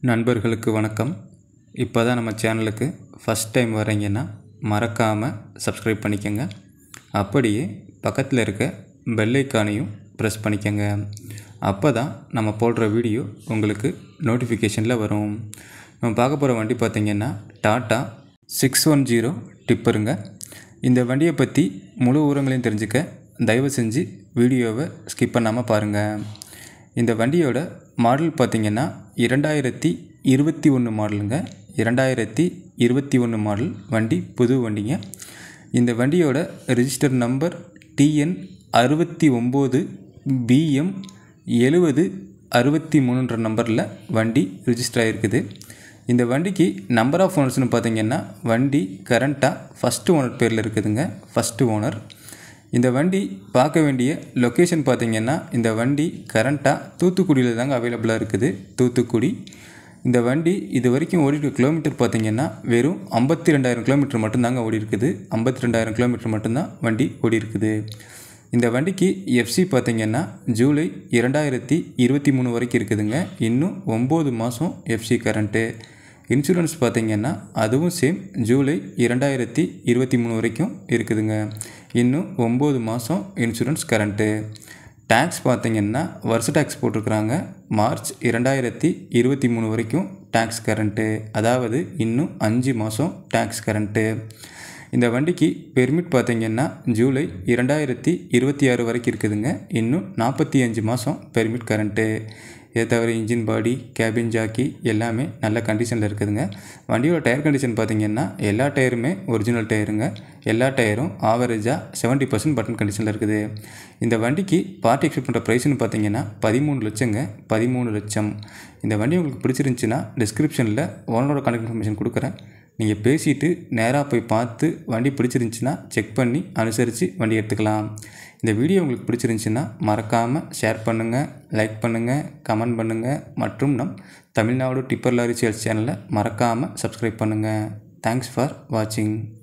நண்பர்களுக்கு வணக்கம் இப்போ தான் நம்ம சேனலுக்கு ஃபஸ்ட் டைம் வரீங்கன்னா மறக்காமல் சப்ஸ்கிரைப் பண்ணிக்கோங்க அப்படியே பக்கத்தில் இருக்க பெல் ஐக்கானையும் ப்ரெஸ் பண்ணிக்கோங்க அப்போ தான் நம்ம போடுற வீடியோ உங்களுக்கு நோட்டிஃபிகேஷனில் வரும் நம்ம பார்க்க போகிற வண்டி பார்த்திங்கன்னா டாட்டா சிக்ஸ் ஒன் ஜீரோ டிப்பருங்க இந்த வண்டியை பற்றி முழு விவரங்களையும் தெரிஞ்சுக்க தயவு செஞ்சு வீடியோவை ஸ்கிப் பண்ணாமல் பாருங்கள் இந்த வண்டியோட மாடல் பார்த்திங்கன்னா இரண்டாயிரத்தி இருபத்தி ஒன்று மாடலுங்க இரண்டாயிரத்தி இருபத்தி ஒன்று மாடல் வண்டி புது வண்டிங்க இந்த வண்டியோட ரிஜிஸ்டர் நம்பர் டிஎன் அறுபத்தி ஒம்பது பிஎம் எழுவது அறுபத்தி மூணுன்ற நம்பரில் வண்டி ரிஜிஸ்டர் ஆகிருக்குது இந்த வண்டிக்கு நம்பர் ஆஃப் ஓனர்ஸ்னு பார்த்தீங்கன்னா வண்டி கரண்ட்டாக ஃபஸ்ட்டு ஓனர் பேரில் இருக்குதுங்க ஃபஸ்ட்டு ஓனர் இந்த வண்டி பார்க்க வேண்டிய லொக்கேஷன் பார்த்திங்கன்னா இந்த வண்டி கரண்ட்டாக தூத்துக்குடியில் தாங்க அவைலபிளாக இருக்குது தூத்துக்குடி இந்த வண்டி இது வரைக்கும் ஓடிட்டு கிலோமீட்டர் பார்த்திங்கன்னா வெறும் ஐம்பத்தி ரெண்டாயிரம் கிலோமீட்டர் மட்டும்தாங்க ஓடி இருக்குது ஐம்பத்தி ரெண்டாயிரம் கிலோமீட்டர் மட்டும்தான் வண்டி ஓடி இருக்குது இந்த வண்டிக்கு எஃப்சி பார்த்திங்கன்னா ஜூலை இரண்டாயிரத்தி இருபத்தி மூணு வரைக்கும் இருக்குதுங்க இன்னும் ஒம்பது மாதம் எஃப்சி கரண்ட்டு இன்சூரன்ஸ் பார்த்திங்கன்னா அதுவும் சேம் ஜூலை இரண்டாயிரத்தி இருபத்தி மூணு வரைக்கும் இருக்குதுங்க இன்னும் ஒம்பது மாதம் இன்சூரன்ஸ் கரண்ட்டு டேக்ஸ் பார்த்திங்கன்னா வருஷ டேக்ஸ் போட்டிருக்கிறாங்க மார்ச் இரண்டாயிரத்தி இருபத்தி மூணு வரைக்கும் டேக்ஸ் கரண்ட்டு அதாவது இன்னும் அஞ்சு மாதம் டேக்ஸ் கரண்ட்டு இந்த வண்டிக்கு பெர்மிட் பார்த்திங்கன்னா ஜூலை இரண்டாயிரத்தி இருபத்தி ஆறு வரைக்கும் இருக்குதுங்க இன்னும் நாற்பத்தி அஞ்சு மாதம் பெர்மிட் கரண்ட்டு இதை தவிர இன்ஜின் பாடி கேபின் ஜாக்கி எல்லாமே நல்ல கண்டிஷனில் இருக்குதுங்க வண்டியோட டயர் கண்டிஷன் பார்த்திங்கன்னா எல்லா டயருமே ஒரிஜினல் டயருங்க எல்லா டயரும் ஆவரேஜாக செவன்ட்டி பர்சன்ட் பட்டன் கண்டிஷனில் இருக்குது இந்த வண்டிக்கு பார்ட்டி எக்ஸ்பெக்ட் பண்ணுற ப்ரைஸ்னு பார்த்தீங்கன்னா பதிமூணு லட்சங்க பதிமூணு லட்சம் இந்த வண்டி உங்களுக்கு பிடிச்சிருந்துச்சின்னா டிஸ்கிரிப்ஷனில் ஓனரோட கான்டாக்ட் இன்ஃபர்மேஷன் கொடுக்குறேன் நீங்கள் பேசிவிட்டு நேராக போய் பார்த்து வண்டி பிடிச்சிருந்துச்சின்னா செக் பண்ணி அனுசரித்து வண்டி எடுத்துக்கலாம் இந்த வீடியோ உங்களுக்கு பிடிச்சிருந்துச்சின்னா மறக்காமல் ஷேர் பண்ணுங்கள் லைக் பண்ணுங்கள் கமெண்ட் பண்ணுங்கள் மற்றும் நம் தமிழ்நாடு டிப்பர் லாரி சேல்ஸ் சேனலை மறக்காமல் சப்ஸ்கிரைப் பண்ணுங்கள் தேங்க்ஸ் ஃபார் வாட்சிங்